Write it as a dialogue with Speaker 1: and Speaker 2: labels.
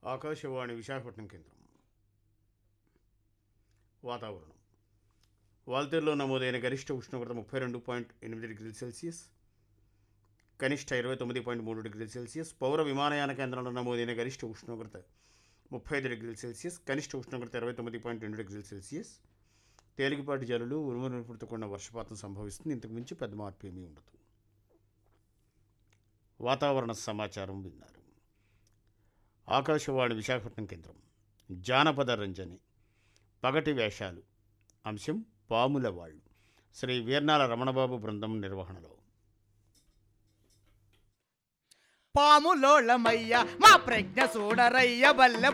Speaker 1: ఆకాశవాణి విశాఖపట్నం కేంద్రం వాతావరణం వాల్తేరులో నమోదైన గరిష్ట ఉష్ణోగ్రత ముప్పై రెండు పాయింట్ ఎనిమిది డిగ్రీల సెల్సియస్ కనిష్ట ఇరవై తొమ్మిది పాయింట్ మూడు డిగ్రీల సెల్సియస్ పౌర విమానయాన కేంద్రంలో నమోదైన గరిష్ట ఉష్ణోగ్రత ముప్పై ఐదు డిగ్రీల సెల్సియస్ కనిష్ట ఉష్ణోగ్రత ఇరవై తొమ్మిది పాయింట్ రెండు డిగ్రీల సెల్సియస్ తేలికపాటి జల్లులు ఉరుములు కూడిన వర్షపాతం సంభవిస్తుంది ఇంతకు మించి పెద్ద మార్పు ఏమీ ఉండదు వాతావరణ సమాచారం విన్నారు ఆకాశవాణి విశాఖపట్నం కేంద్రం జానపద రంజని పగటి వేషాలు అంశం పాముల వాళ్ళు శ్రీ వీర్నాల రమణబాబు బృందం నిర్వహణలో
Speaker 2: పాములోళమయ్య మా ప్రజ్ఞ చూడరయ్య బల్లె